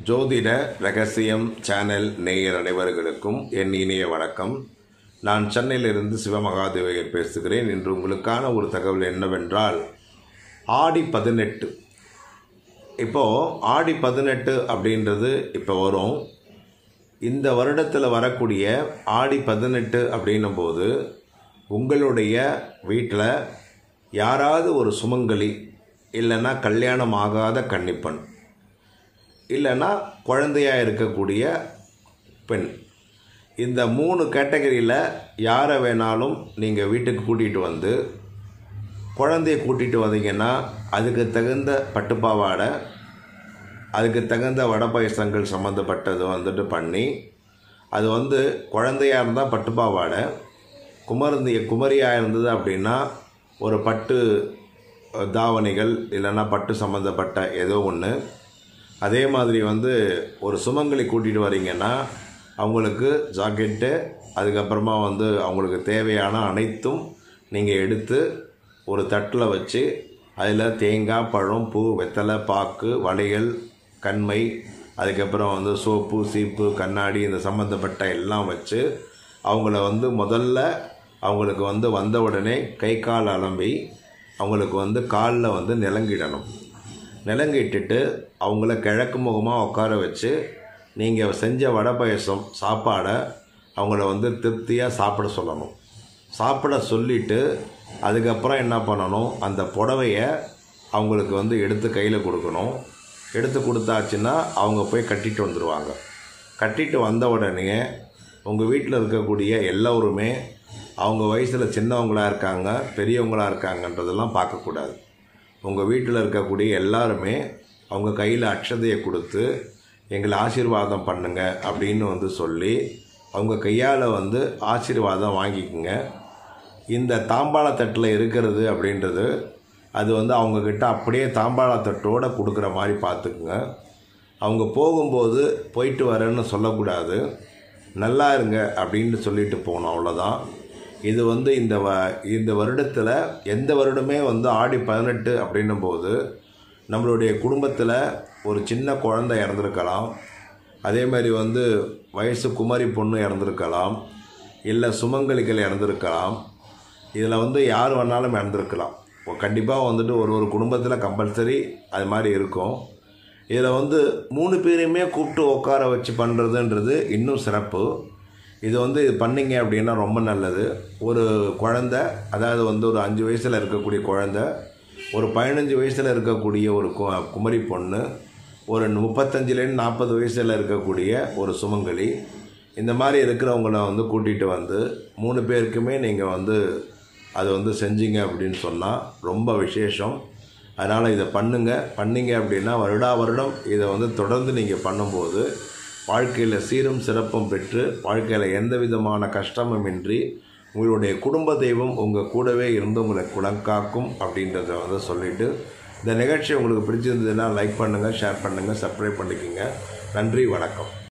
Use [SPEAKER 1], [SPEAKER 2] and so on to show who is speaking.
[SPEAKER 1] ஜோதிட ரகசியம் சேனல் நேயர் அனைவர்களுக்கும் என் இனிய வணக்கம் நான் சென்னையிலிருந்து சிவமகாதேவையர் பேசுகிறேன் இன்று உங்களுக்கான ஒரு தகவல் என்னவென்றால் ஆடி பதினெட்டு இப்போது ஆடி பதினெட்டு அப்படின்றது இப்போ வரும் இந்த வருடத்தில் வரக்கூடிய ஆடி பதினெட்டு அப்படின்னும் போது உங்களுடைய வீட்டில் யாராவது ஒரு சுமங்கலி இல்லைன்னா கல்யாணம் ஆகாத கன்னிப்பெண் இல்லைன்னா குழந்தையாக இருக்கக்கூடிய பெண் இந்த மூணு கேட்டகரியில் யாரை வேணாலும் நீங்கள் வீட்டுக்கு கூட்டிகிட்டு வந்து குழந்தைய கூட்டிகிட்டு வந்தீங்கன்னா அதுக்கு தகுந்த பட்டுப்பாவாடை அதுக்கு தகுந்த வடபாயசங்கள் சம்மந்தப்பட்டது வந்துட்டு பண்ணி அது வந்து குழந்தையாக இருந்தால் பட்டுப்பாவாடை குமர்ந்திய குமரியாக இருந்தது அப்படின்னா ஒரு பட்டு அஹ், தாவணிகள் இல்லைன்னா பட்டு சம்மந்தப்பட்ட ஏதோ ஒன்று அதே மாதிரி வந்து ஒரு சுமங்கலி கூட்டிகிட்டு வரீங்கன்னா அவங்களுக்கு ஜாக்கெட்டு அதுக்கப்புறமா வந்து அவங்களுக்கு தேவையான அனைத்தும் நீங்கள் எடுத்து ஒரு தட்டில் வச்சு அதில் தேங்காய் பழம் பூ வெத்தலை பாக்கு வளையல் கண்மை அதுக்கப்புறம் வந்து சோப்பு சீப்பு கண்ணாடி இந்த சம்மந்தப்பட்ட எல்லாம் வச்சு அவங்கள வந்து முதல்ல அவங்களுக்கு வந்து வந்த உடனே கை கால் அலம்பி அவங்களுக்கு வந்து காலில் வந்து நிலங்கிடணும் நிலங்கிட்டுட்டு அவங்கள கிழக்கு முகமாக உட்கார வச்சு நீங்கள் செஞ்ச வடை பாயசம் சாப்பாடை அவங்கள வந்து திருப்தியாக சாப்பிட சொல்லணும் சாப்பிட சொல்லிவிட்டு அதுக்கப்புறம் என்ன பண்ணணும் அந்த புடவைய அவங்களுக்கு வந்து எடுத்து கையில் கொடுக்கணும் எடுத்து கொடுத்தாச்சுன்னா அவங்க போய் கட்டிட்டு வந்துடுவாங்க கட்டிட்டு வந்த உடனே உங்கள் வீட்டில் இருக்கக்கூடிய எல்லோருமே அவங்க வயசில் சின்னவங்களாக இருக்காங்க பெரியவங்களாக இருக்காங்கன்றதெல்லாம் பார்க்கக்கூடாது உங்கள் வீட்டில் இருக்கக்கூடிய எல்லாருமே அவங்க கையில் அக்ஷதையை கொடுத்து எங்களை ஆசீர்வாதம் பண்ணுங்க அப்படின்னு வந்து சொல்லி அவங்க கையால் வந்து ஆசீர்வாதம் வாங்கிக்குங்க இந்த தாம்பாள தட்டில் இருக்கிறது அப்படின்றது அது வந்து அவங்கக்கிட்ட அப்படியே தாம்பாள தட்டோடு கொடுக்குற மாதிரி பார்த்துக்குங்க அவங்க போகும்போது போயிட்டு வரேன்னு சொல்லக்கூடாது நல்லா இருங்க அப்படின்னு சொல்லிட்டு போகணும் அவ்வளோதான் இது வந்து இந்த வ இந்த வருடத்தில் எந்த வருடமே வந்து ஆடி பதினெட்டு அப்படின்னும் போது நம்மளுடைய குடும்பத்தில் ஒரு சின்ன குழந்தை இறந்துருக்கலாம் அதே மாதிரி வந்து வயசு குமரி பொண்ணு இறந்துருக்கலாம் இல்லை சுமங்கலிகள் இறந்துருக்கலாம் இதில் வந்து யார் வேணாலும் இறந்துருக்கலாம் கண்டிப்பாக வந்துட்டு ஒரு ஒரு குடும்பத்தில் கம்பல்சரி அது மாதிரி இருக்கும் இதில் வந்து மூணு பேரையுமே கூப்பிட்டு உட்கார வச்சு பண்ணுறதுன்றது இன்னும் சிறப்பு இது வந்து இது பண்ணீங்க அப்படின்னா ரொம்ப நல்லது ஒரு குழந்த அதாவது வந்து ஒரு அஞ்சு வயசில் இருக்கக்கூடிய குழந்த ஒரு பதினஞ்சு வயசில் இருக்கக்கூடிய ஒரு கு குமரி பொண்ணு ஒரு முப்பத்தஞ்சுலேருந்து நாற்பது வயசில் இருக்கக்கூடிய ஒரு சுமங்கலி இந்த மாதிரி இருக்கிறவங்கள வந்து கூட்டிகிட்டு வந்து மூணு பேருக்குமே நீங்கள் வந்து அது வந்து செஞ்சீங்க அப்படின்னு சொன்னால் ரொம்ப விசேஷம் அதனால் இதை பண்ணுங்க பண்ணீங்க அப்படின்னா வருடா வருடம் இதை வந்து தொடர்ந்து நீங்கள் பண்ணும்போது வாழ்க்கையில் சீரும் சிறப்பும் பெற்று வாழ்க்கையில் எந்த விதமான கஷ்டமும் இன்றி உங்களுடைய குடும்ப தெய்வம் உங்கள் கூடவே இருந்து உங்களை குணக்காக்கும் அப்படின்றத வந்து சொல்லிவிட்டு இந்த நிகழ்ச்சி உங்களுக்கு பிடிச்சிருந்ததுன்னா லைக் பண்ணுங்கள் ஷேர் பண்ணுங்கள் சப்ஸ்கிரைப் பண்ணிக்கோங்க நன்றி வணக்கம்